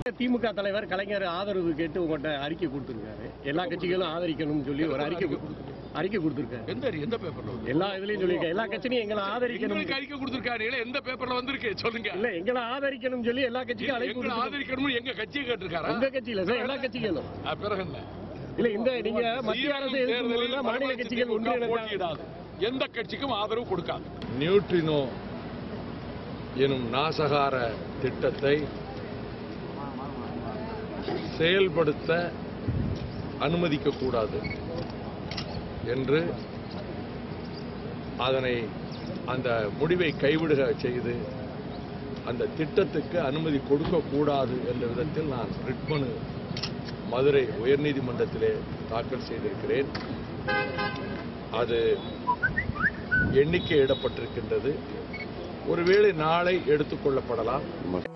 திமுக தலைவர் கலைஞர் ஆதரவு கேட்டு உங்கள்கிட்ட அறிக்கை கொடுத்துருக்காரு எல்லா கட்சிகளும் ஆதரிக்கணும்னு சொல்லி ஒரு அறிக்கை கொடு- அறிக்கை கொடுத்துருக்காரு எந்த எந்த பேப்பர்ல வந்து எல்லா இதுலயும் சொல்லியிருக்காரு எல்லா கட்சியும் எங்களை ஆதரிக்கணும் எங்களுக்கு அறிக்கை கொடுத்திருக்காரு எந்த பேப்பர்ல வந்திருக்கு சொல்லுங்க இல்ல எங்களை ஆதரிக்கணும் சொல்லி எல்லா கட்சிக்கும் அழைப்பு எங்களை கொடுத்துருக்காரு. ஆதரிக்கணும்னு எங்க கட்சியை கேட்டிருக்காரா உங்க கட்சியில சார் எல்லா கட்சிகளும் ஆ, பிறகு என்ன இல்ல இந்த நீங்க மத்திய அரசு தேர்தலில் எதிர்க்கும் மாநில மறுமலர்ச்சி கட்சிகள் திமுக ஒன்றிணைந்தாங்க போட்டியிடாது எந்த கட்சிக்கும் ஆதரவு கொடுக்காது நியூட்ரினோ எனும் நாசகார திட்டத்தை செயல்படுத்த அனுமதிக்க கூடாது என்று அதனை அந்த முடிவை கைவிடுக செய்து அந்த திட்டத்துக்கு அனுமதி கொடுக்கக்கூடாது என்ற விதத்தில் நான் ரிட் மனு மதுரை உயர்நீதிமன்றத்திலே தாக்கல் செய்திருக்கிறேன் அது எண்ணிக்கையிடப்பட்டிருக்கின்றது ஒருவேளை நாளை எடுத்துக்கொள்ளப்படலாம்